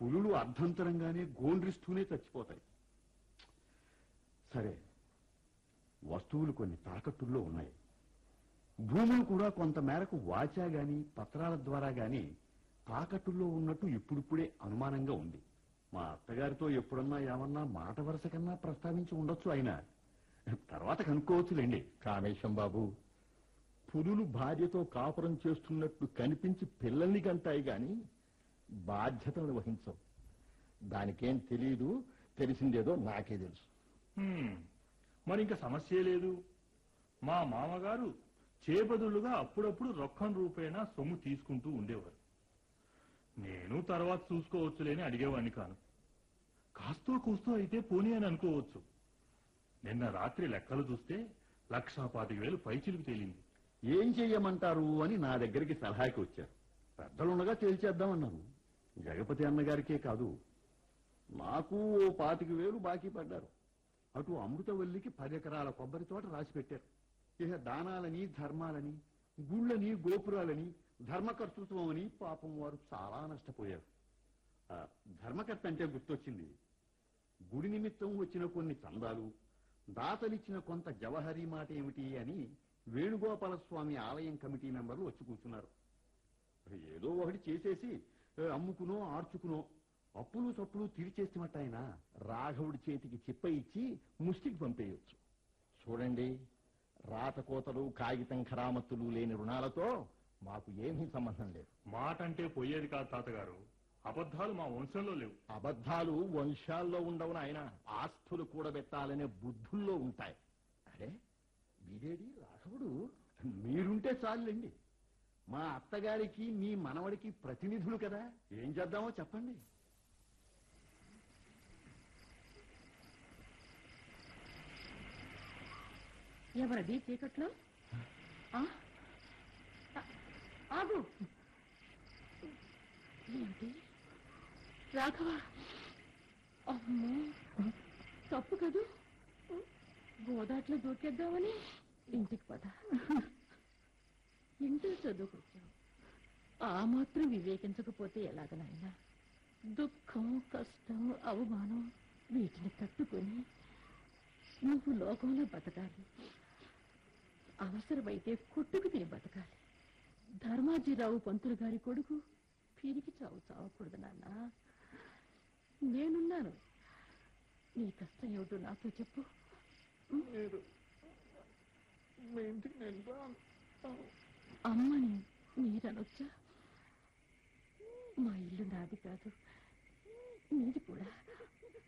పులులు అర్ధంతరంగానే గోండ్రిస్తూనే చచ్చిపోతాయి సరే వస్తువులు కొన్ని తాకట్టుల్లో ఉన్నాయి భూములు కూడా కొంత మేరకు వాచా గాని పత్రాల ద్వారా గాని తాకట్టుల్లో ఉన్నట్టు ఇప్పుడిప్పుడే అనుమానంగా ఉంది మా అత్తగారితో ఎప్పుడన్నా ఏమన్నా మాట వరుస కన్నా ప్రస్తావించి ఉండొచ్చు ఆయన తర్వాత కనుక్కోవచ్చులేండి కామేశం బాబు పులులు భార్యతో కాపురం చేస్తున్నట్టు కనిపించి పిల్లల్ని కంటాయి గాని బాధ్యతలను వహించవు దానికేం తెలియదు తెలిసిందేదో నాకే తెలుసు హ్మ్. మరి ఇంకా సమస్య లేదు మా మామగారు చేబదులుగా అప్పుడప్పుడు రొక్కం రూపేణా సొమ్ము తీసుకుంటూ ఉండేవారు నేను తర్వాత చూసుకోవచ్చులేని అడిగేవాడిని కాను కాస్తో కూస్తో అయితే పోనీ అని అనుకోవచ్చు నిన్న రాత్రి లెక్కలు చూస్తే లక్షా పాతిక వేలు పైచిలుకు తేలింది ఏం చెయ్యమంటారు అని నా దగ్గరికి సలహాకి వచ్చారు పెద్దలుండగా తేల్చేద్దామన్నాను జగపతి అన్నగారికే కాదు నాకు ఓ పాతిక వేలు బాకీ పడ్డారు అటు అమృతవల్లికి పది ఎకరాల కొబ్బరి తోట రాసి పెట్టారు ఇక దానాలని ధర్మాలని గుళ్ళని గోపురాలని ధర్మకర్తృత్వం అని పాపం వారు చాలా నష్టపోయారు ఆ, ధర్మకర్త అంటే గుర్తొచ్చింది గుడి నిమిత్తం వచ్చిన కొన్ని చందాలు దాతలిచ్చిన కొంత జవహరీ మాట ఏమిటి అని వేణుగోపాల స్వామి ఆలయం కమిటీ మెంబర్లు వచ్చి కూర్చున్నారు ఏదో ఒకటి చేసేసి ఏ, అమ్ముకునో ఆర్చుకునో అప్పులు తప్పులు తీర్చేస్తున్నట్టు ఆయన రాఘవుడి చేతికి చిప్ప ఇచ్చి ముష్టికి పంపేయొచ్చు చూడండి రాతకోతలు కాగితం ఖరామత్తులు లేని రుణాలతో మాకు ఏమీ సంబంధం లేదు మాట అంటే పోయేది కాదు తాతగారు అబద్ధాలు మా వంశంలో లేవు అబద్ధాలు వంశాల్లో ఉండవు నాయన ఆస్తులు కూడబెట్టాలనే బుద్ధుల్లో ఉంటాయి అరే వీడేడి రాఘవుడు మీరుంటే చాలండి మా అత్తగారికి మీ మనవడికి ప్రతినిధులు కదా ఏం చేద్దామో చెప్పండి ఎవరది చీకట్లో ఆ? ఆ, ఆగు ఏంటి రాఘవ అమ్మో తప్పు కదూ గోదాట్లో దూకేద్దామని ఇంటికి పద ఇంట్లో చదువుకొచ్చావు ఆ మాత్రం వివేకించకపోతే ఎలాగ నాయనా దుఃఖం కష్టం అవమానం వీటిని తట్టుకొని నువ్వు లోకంలో బతకాలి అవసరమైతే కొట్టుకు తిని బతకాలి ధర్మాజీరావు పంతులు గారి కొడుకు పిరికి చావు చావకూడదు నాన్న నేనున్నాను నీ కష్టం ఏమిటో నాతో చెప్పు అమ్మని మీరనొచ్చా మా ఇల్లు నాది కాదు నీది కూడా